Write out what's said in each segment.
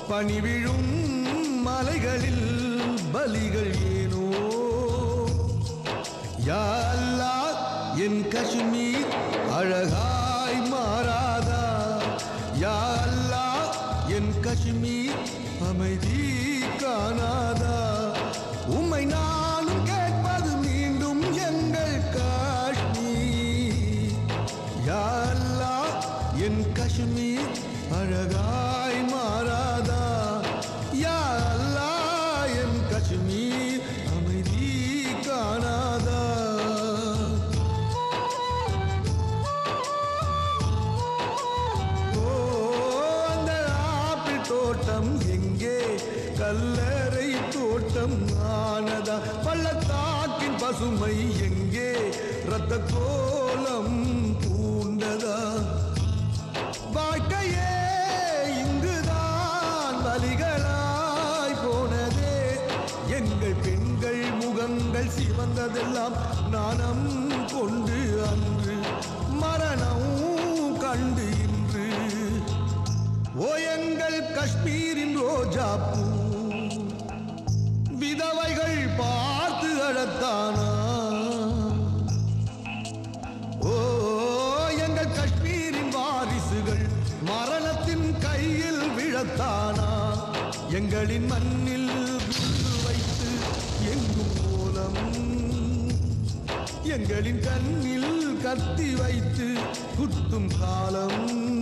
பனி விழும் மலைகளில் பலிகள் ஏனோ யா அல்லாஹ் என் காஷ்மீர் அழகாய் மாறாதா யா அல்லாஹ் என் காஷ்மீர் அமைதி காணாதா உம்மை நானும் கேட்பது மீண்டும் எங்கள் காஷ்மீர் யா அல்லாஹ் என் காஷ்மீர் அழகாய் மாறாதா யா அல்லாஹ் என் காஷ்மீர் அமைதி காணாதா ஓ அந்த ஆப்பிள் தோட்டம் எங்கே கல்லறை தோட்டம் ஆனதா பள்ளத்தாக்கின் பசுமை எங்கே ரத்த கோலம் பூண்டதா வாழ்க்கையே இங்குதான் வலிகளாய் போனதே எங்கள் பெண்கள் முகங்கள் சிவந்ததெல்லாம் நாணம் கொண்டு அன்று மரணம் கண்டு இன்று ஓ எங்கள் காஷ்மீரின் ரோஜா பூ விதவைகள் பார்த்து அழத்தானா ஓ எங்கள் காஷ்மீரின் வாரிசுகள் மரணத்தின் கையில் விழத்தானா எங்களின் மண்ணில் குண்டு வைத்து எங்கும் மூலம் எங்களின் கண்ணில் கத்தி வைத்து குத்தும் காலம்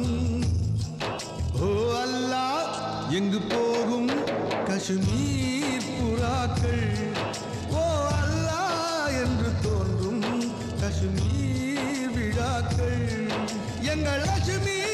ஓ அல்லாஹ் எங்கு போகும் காஷ்மீர் புறாக்கள் ஓ அல்லாஹ் என்று தோன்றும் காஷ்மீர் விழாக்கள் எங்கள் காஷ்மீர்